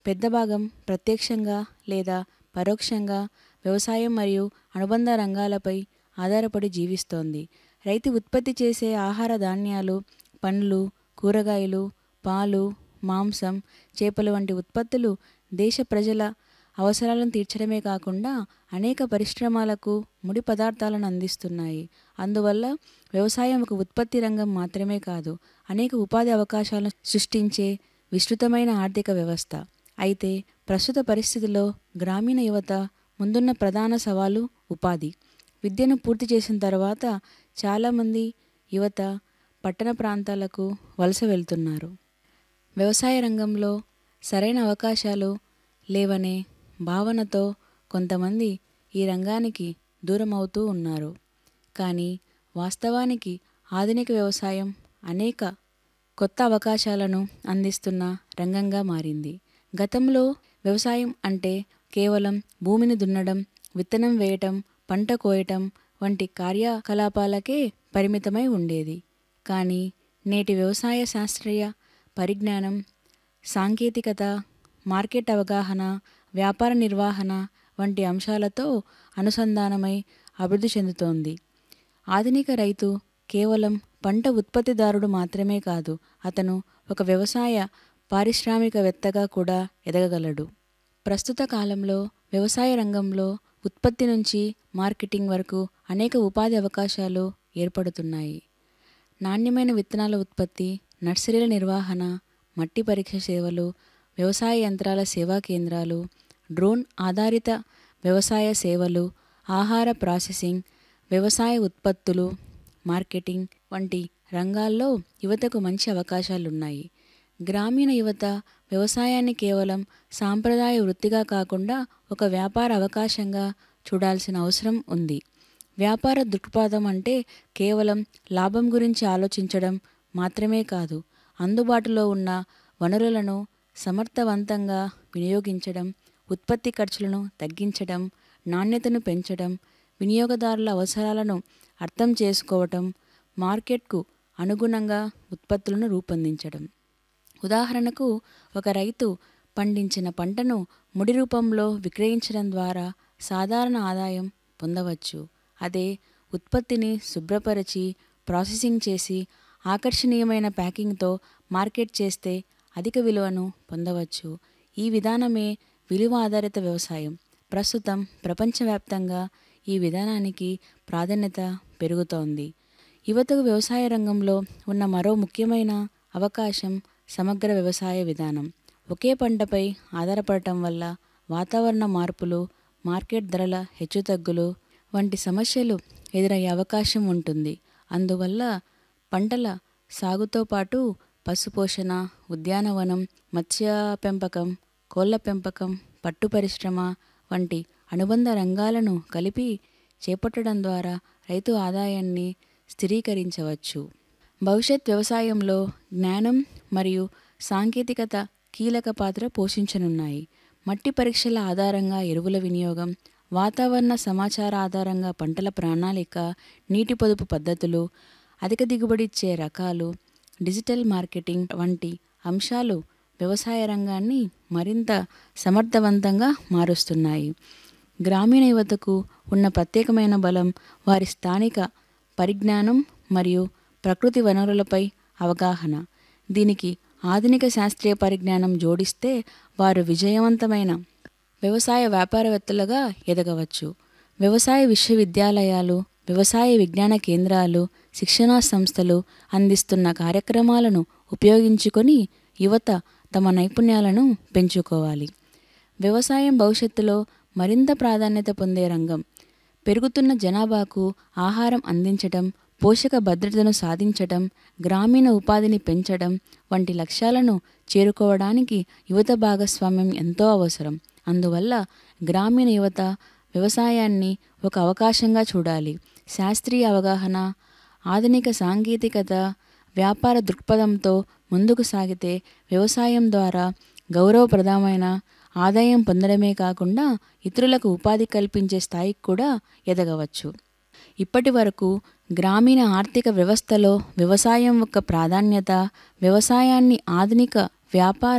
పెద్ద భాగం ప్రత్యక్షంగా లేదా పరోక్షంగా వ్యవసాయం మరియు అనుబంధ రంగాలపై ఆధారపడి జీవిస్తోంది రైతు ఉత్పత్తి చేసే ఆహార ధాన్యాలు పండ్లు కూరగాయలు పాలు మాంసం చేపలు వంటి ఉత్పత్తులు దేశ ప్రజల అవసరాలను తీర్చడమే కాకుండా అనేక పరిశ్రమలకు ముడి పదార్థాలను అందిస్తున్నాయి అందువల్ల వ్యవసాయం ఒక ఉత్పత్తి రంగం మాత్రమే కాదు అనేక ఉపాధి అవకాశాలను సృష్టించే విస్తృతమైన ఆర్థిక వ్యవస్థ అయితే ప్రస్తుత పరిస్థితిలో గ్రామీణ యువత ముందున్న ప్రధాన సవాలు ఉపాధి విద్యను పూర్తి చేసిన తర్వాత చాలామంది యువత పట్టణ ప్రాంతాలకు వలస వెళ్తున్నారు వ్యవసాయ రంగంలో సరైన అవకాశాలు లేవనే భావనతో కొంతమంది ఈ రంగానికి దూరం అవుతూ ఉన్నారు కానీ వాస్తవానికి ఆధునిక వ్యవసాయం అనేక కొత్త అవకాశాలను అందిస్తున్న రంగంగా మారింది గతంలో వ్యవసాయం అంటే కేవలం భూమిని దున్నడం విత్తనం వేయటం పంట కోయటం వంటి కార్యకలాపాలకే పరిమితమై ఉండేది కానీ నేటి వ్యవసాయ శాస్త్రీయ పరిజ్ఞానం సాంకేతికత మార్కెట్ అవగాహన వ్యాపార నిర్వహణ వంటి అంశాలతో అనుసంధానమై అభివృద్ధి చెందుతోంది ఆధునిక రైతు కేవలం పంట ఉత్పత్తిదారుడు మాత్రమే కాదు అతను ఒక వ్యవసాయ పారిశ్రామికవేత్తగా కూడా ఎదగగలడు ప్రస్తుత కాలంలో వ్యవసాయ రంగంలో ఉత్పత్తి నుంచి మార్కెటింగ్ వరకు అనేక ఉపాధి అవకాశాలు ఏర్పడుతున్నాయి నాణ్యమైన విత్తనాల ఉత్పత్తి నర్సరీల నిర్వహణ మట్టి పరీక్ష సేవలు వ్యవసాయ యంత్రాల సేవా కేంద్రాలు డ్రోన్ ఆధారిత వ్యవసాయ సేవలు ఆహార ప్రాసెసింగ్ వ్యవసాయ ఉత్పత్తులు మార్కెటింగ్ వంటి రంగాల్లో యువతకు మంచి అవకాశాలున్నాయి గ్రామీణ యువత వ్యవసాయాన్ని కేవలం సాంప్రదాయ వృత్తిగా కాకుండా ఒక వ్యాపార అవకాశంగా చూడాల్సిన అవసరం ఉంది వ్యాపార దృక్పథం అంటే కేవలం లాభం గురించి ఆలోచించడం మాత్రమే కాదు అందుబాటులో ఉన్న వనరులను సమర్థవంతంగా వినియోగించడం ఉత్పత్తి ఖర్చులను తగ్గించడం నాణ్యతను పెంచడం వినియోగదారుల అవసరాలను అర్థం చేసుకోవటం మార్కెట్కు అనుగుణంగా ఉత్పత్తులను రూపొందించడం ఉదాహరణకు ఒక రైతు పండించిన పంటను ముడి రూపంలో విక్రయించడం ద్వారా సాధారణ ఆదాయం పొందవచ్చు అదే ఉత్పత్తిని శుభ్రపరిచి ప్రాసెసింగ్ చేసి ఆకర్షణీయమైన ప్యాకింగ్తో మార్కెట్ చేస్తే అధిక విలువను పొందవచ్చు ఈ విధానమే విలువ ఆధారిత వ్యవసాయం ప్రస్తుతం ప్రపంచవ్యాప్తంగా ఈ విధానానికి ప్రాధాన్యత పెరుగుతోంది యువతకు వ్యవసాయ రంగంలో ఉన్న మరో ముఖ్యమైన అవకాశం సమగ్ర వ్యవసాయ విధానం ఒకే పంటపై ఆధారపడటం వల్ల వాతావరణ మార్పులు మార్కెట్ ధరల హెచ్చుతగ్గులు వంటి సమస్యలు ఎదురయ్యే అవకాశం ఉంటుంది అందువల్ల పంటల సాగుతో పాటు పశుపోషణ ఉద్యానవనం మత్స్య పెంపకం కోళ్ళ పెంపకం పట్టు పరిశ్రమ వంటి అనుబంధ రంగాలను కలిపి చేపట్టడం ద్వారా రైతు ఆదాయాన్ని స్థిరీకరించవచ్చు భవిష్యత్ వ్యవసాయంలో జ్ఞానం మరియు సాంకేతికత కీలక పాత్ర పోషించనున్నాయి మట్టి పరీక్షల ఆధారంగా ఎరువుల వినియోగం వాతావరణ సమాచార ఆధారంగా పంటల ప్రణాళిక నీటి పొదుపు పద్ధతులు అధిక దిగుబడిచ్చే రకాలు డిజిటల్ మార్కెటింగ్ వంటి అంశాలు వ్యవసాయ రంగాన్ని మరింత సమర్థవంతంగా మారుస్తున్నాయి గ్రామీణ యువతకు ఉన్న ప్రత్యేకమైన బలం వారి స్థానిక పరిజ్ఞానం మరియు ప్రకృతి వనరులపై అవగాహన దీనికి ఆధునిక శాస్త్రీయ పరిజ్ఞానం జోడిస్తే వారు విజయవంతమైన వ్యవసాయ వ్యాపారవేత్తలుగా ఎదగవచ్చు వ్యవసాయ విశ్వవిద్యాలయాలు వ్యవసాయ విజ్ఞాన కేంద్రాలు శిక్షణా సంస్థలు అందిస్తున్న కార్యక్రమాలను ఉపయోగించుకొని యువత తమ నైపుణ్యాలను పెంచుకోవాలి వ్యవసాయం భవిష్యత్తులో మరింత ప్రాధాన్యత పొందే రంగం పెరుగుతున్న జనాభాకు ఆహారం అందించడం పోషక భద్రతను సాధించడం గ్రామీణ ఉపాధిని పెంచడం వంటి లక్ష్యాలను చేరుకోవడానికి యువత భాగస్వామ్యం ఎంతో అవసరం అందువల్ల గ్రామీణ యువత వ్యవసాయాన్ని ఒక అవకాశంగా చూడాలి శాస్త్రీయ అవగాహన ఆధునిక సాంకేతికత వ్యాపార దృక్పథంతో ముందుకు సాగితే వ్యవసాయం ద్వారా గౌరవప్రదమైన ఆదాయం పొందడమే కాకుండా ఇతరులకు ఉపాధి కల్పించే స్థాయికి కూడా ఎదగవచ్చు ఇప్పటి వరకు గ్రామీణ ఆర్థిక వ్యవస్థలో వ్యవసాయం యొక్క ప్రాధాన్యత వ్యవసాయాన్ని ఆధునిక వ్యాపార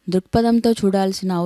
దృక్పథంతో చూడాల్సిన